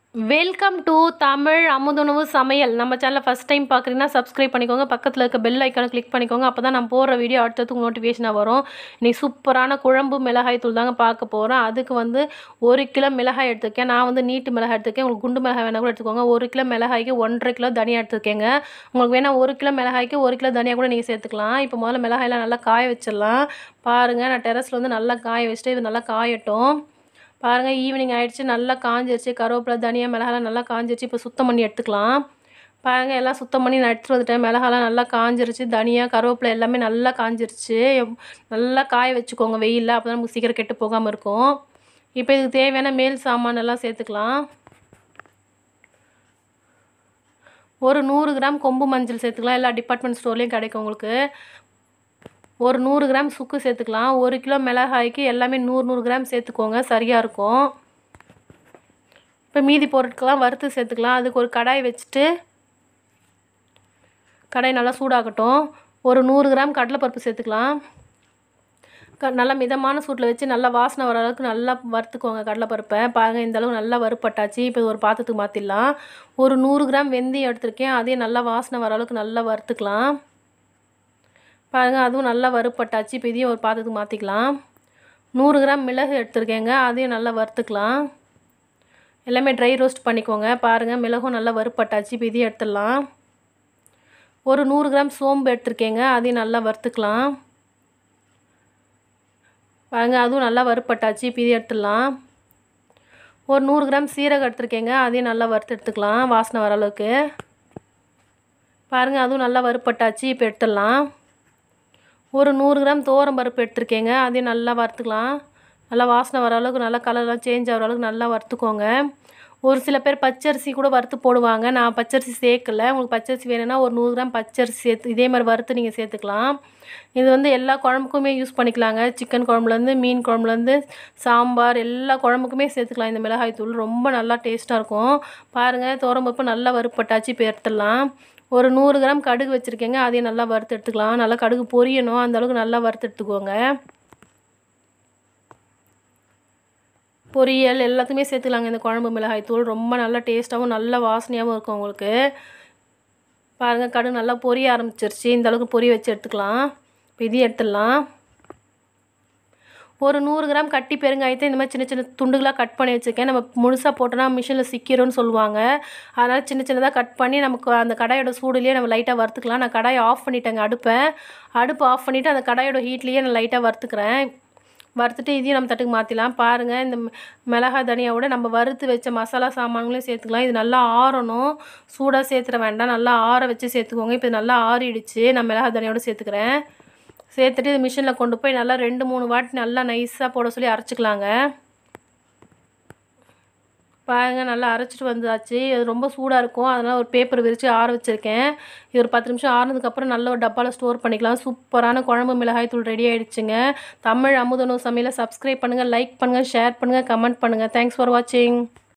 welcome to Tamil அமுதுணவு சமையல் நம்ம சேனலை ஃபஸ்ட் டைம் பார்க்குறீங்கன்னா சப்ஸ்கிரைப் பண்ணிக்கோங்க பக்கத்தில் இருக்க பெல் ஐக்கானை கிளிக் பண்ணிக்கோங்க அப்போ தான் நான் போடுற வீடியோ அடுத்தடுத்து நோட்டிஃபிகேஷனாக வரும் இன்னைக்கு சூப்பரான குழம்பு மிளகாய் தூள் தாங்க பார்க்க போகிறோம் அதுக்கு வந்து ஒரு கிலோ மிளகாய் எடுத்துருக்கேன் நான் வந்து நீட்டு மிளகாய் எடுத்துருக்கேன் உங்களுக்கு குண்டு மிளகாய் வேணால் கூட எடுத்துக்கோங்க ஒரு கிலோ மிளகாய்க்கு ஒன்றரை கிலோ தனியாக எடுத்துருக்கேங்க உங்களுக்கு வேணால் ஒரு கிலோ மிளகாய்க்கு ஒரு கிலோ தனியாக கூட நீங்கள் சேர்த்துக்கலாம் இப்போ முதல்ல மிளகாயெல்லாம் நல்லா காய வச்சிடலாம் பாருங்கள் நான் டெரஸில் வந்து நல்லா காய வச்சுட்டு இது நல்லா காயட்டும் பாருங்கள் ஈவினிங் ஆயிடுச்சு நல்லா காஞ்சிருச்சு கருவேப்பிலை தனியா மிளகாலாம் நல்லா காஞ்சிருச்சு இப்போ சுத்தம் பண்ணி எடுத்துக்கலாம் பாருங்கள் எல்லாம் சுத்தம் பண்ணி நான் எடுத்துகிட்டு வந்துட்டேன் மிளகாலாம் நல்லா காஞ்சிருச்சு தனியா கருவேப்பிலை எல்லாமே நல்லா காஞ்சிருச்சு எம்- நல்லா காய வச்சுக்கோங்க வெயிலில் அப்போ தான் நமக்கு சீக்கிரம் கெட்டு போகாமல் இருக்கும் இப்போ இதுக்கு தேவையான மேல் சாமான் எல்லாம் சேர்த்துக்கலாம் ஒரு நூறு கிராம் கொம்பு மஞ்சள் சேர்த்துக்கலாம் எல்லா டிபார்ட்மெண்ட் ஸ்டோர்லேயும் கிடைக்கும் உங்களுக்கு ஒரு நூறு கிராம் சுக்கு சேர்த்துக்கலாம் ஒரு கிலோ மிளகாய்க்கு எல்லாமே நூறு நூறு கிராம் சேர்த்துக்கோங்க சரியாக இருக்கும் இப்போ மீதி பொருட்கள்லாம் வறுத்து சேர்த்துக்கலாம் அதுக்கு ஒரு கடாய் வச்சுட்டு கடாய் நல்லா சூடாகட்டும் ஒரு நூறு கிராம் கடலைப்பருப்பு சேர்த்துக்கலாம் க நல்லா மிதமான சூட்டில் வச்சு நல்லா வாசனை வர அளவுக்கு நல்லா வறுத்துக்கோங்க கடலைப்பருப்பை பாருங்கள் இந்த அளவு நல்லா வறுப்பட்டாச்சு இப்போ இது ஒரு பாத்திரத்துக்கு மாற்றிடலாம் ஒரு நூறு கிராம் வெந்தயம் எடுத்திருக்கேன் அதையும் நல்லா வாசனை வர அளவுக்கு நல்லா வறுத்துக்கலாம் பாருங்கள் அதுவும் நல்லா வறுப்பட்டாச்சு இப்போ இதையும் ஒரு பாத்திரத்துக்கு மாற்றிக்கலாம் நூறு கிராம் மிளகு எடுத்துருக்கேங்க அதையும் நல்லா வறுத்துக்கலாம் எல்லாமே ட்ரை ரோஸ்ட் பண்ணிக்கோங்க பாருங்கள் மிளகும் நல்லா வறுப்பட்டாச்சு இப்போ இதையும் எடுத்துடலாம் ஒரு நூறு கிராம் சோம்பு எடுத்துருக்கேங்க அதையும் நல்லா வறுத்துக்கலாம் பாருங்க அதுவும் நல்லா வறுப்பட்டாச்சு இப்போ இதையும் எடுத்துடலாம் ஒரு நூறு கிராம் சீரகம் எடுத்துருக்கேங்க அதையும் நல்லா வறுத்து எடுத்துக்கலாம் வாசனை வர அளவுக்கு பாருங்கள் அதுவும் நல்லா வறுப்பட்டாச்சு இப்போ எடுத்துடலாம் ஒரு நூறு கிராம் தோரம் பருப்பு எடுத்திருக்கேங்க அதையும் நல்லா வறுத்துக்கலாம் நல்லா வாசனை வர அளவுக்கு நல்லா கலர்லாம் சேஞ்ச் ஆகிற அளவுக்கு நல்லா வறுத்துக்கோங்க ஒரு சில பேர் பச்சரிசி கூட வறுத்து போடுவாங்க நான் பச்சரிசி சேர்க்கல உங்களுக்கு பச்சரிசி வேணும்னா ஒரு நூறு கிராம் பச்சரிசி சேர்த்து இதே மாதிரி வறுத்து நீங்கள் சேர்த்துக்கலாம் இது வந்து எல்லா குழம்புக்குமே யூஸ் பண்ணிக்கலாங்க சிக்கன் குழம்புலேருந்து மீன் குழம்புலேருந்து சாம்பார் எல்லா குழம்புக்குமே சேர்த்துக்கலாம் இந்த மிளகாய் தூள் ரொம்ப நல்லா டேஸ்ட்டாக இருக்கும் பாருங்கள் பருப்பு நல்லா வறுப்பட்டாச்சு இப்போ எடுத்துடலாம் ஒரு நூறு கிராம் கடுகு வச்சுருக்கேங்க அதையும் நல்லா வறுத்து எடுத்துக்கலாம் நல்லா கடுகு பொரியணும் அந்த அளவுக்கு நல்லா வறுத்து எடுத்துக்கோங்க பொரியல் எல்லாத்துக்குமே சேர்த்துக்கலாங்க இந்த குழம்பு மிளகாய் தூள் ரொம்ப நல்லா டேஸ்ட்டாகவும் நல்ல வாசனையாகவும் இருக்கும் உங்களுக்கு பாருங்கள் கடுகு நல்லா பொரிய ஆரம்பிச்சிருச்சு இந்த அளவுக்கு பொரிய வச்சு எடுத்துக்கலாம் இப்போ இதையும் எடுத்துடலாம் ஒரு நூறு கிராம் கட்டி பெருங்காயத்தை இந்த மாதிரி சின்ன சின்ன துண்டுகளாக கட் பண்ணி வச்சுருக்கேன் நம்ம முழுசாக போட்டோன்னா மிஷினில் சிக்கிரும்னு சொல்லுவாங்க அதனால் சின்ன சின்னதாக கட் பண்ணி நமக்கு அந்த கடாயோட சூடுலேயே நம்ம லைட்டாக வறுத்துக்கலாம் நான் கடாயை ஆஃப் பண்ணிட்டேங்க அடுப்பை அடுப்பு ஆஃப் பண்ணிவிட்டு அந்த கடாயோட ஹீட்லேயே நான் லைட்டாக வறுத்துக்கிறேன் வறுத்துட்டு இதையும் நம்ம தட்டுக்கு மாற்றிலாம் பாருங்கள் இந்த மி- மிளகாய் தனியாவோட நம்ம வறுத்து வச்ச மசாலா சாமான்களையும் சேர்த்துக்கலாம் இது நல்லா ஆறணும் சூடாக சேர்த்துற வேண்டாம் நல்லா ஆற வச்சு சேர்த்துக்கோங்க இப்போ இது நல்லா ஆறிடுச்சு நான் மிளகாய் தனியோட சேர்த்துக்கிறேன் சேர்த்துட்டு இது மிஷினில் கொண்டு போய் நல்லா ரெண்டு மூணு வாட்டி நல்லா நைஸாக போட சொல்லி அரைச்சிக்கலாங்க பாருங்க நல்லா அரைச்சிட்டு வந்தாச்சு அது ரொம்ப சூடாக இருக்கும் அதனால் ஒரு பேப்பர் விரித்து ஆற வச்சுருக்கேன் இது ஒரு பத்து நிமிஷம் ஆறுனதுக்கப்புறம் நல்ல ஒரு டப்பாவில் ஸ்டோர் பண்ணிக்கலாம் சூப்பரான குழம்பு மிளகாய் தூள் ரெடி ஆயிடுச்சுங்க தமிழ் அமுதனு சமையலை சப்ஸ்கிரைப் பண்ணுங்கள் லைக் பண்ணுங்கள் ஷேர் பண்ணுங்கள் கமெண்ட் பண்ணுங்கள் தேங்க்ஸ் ஃபார் வாட்சிங்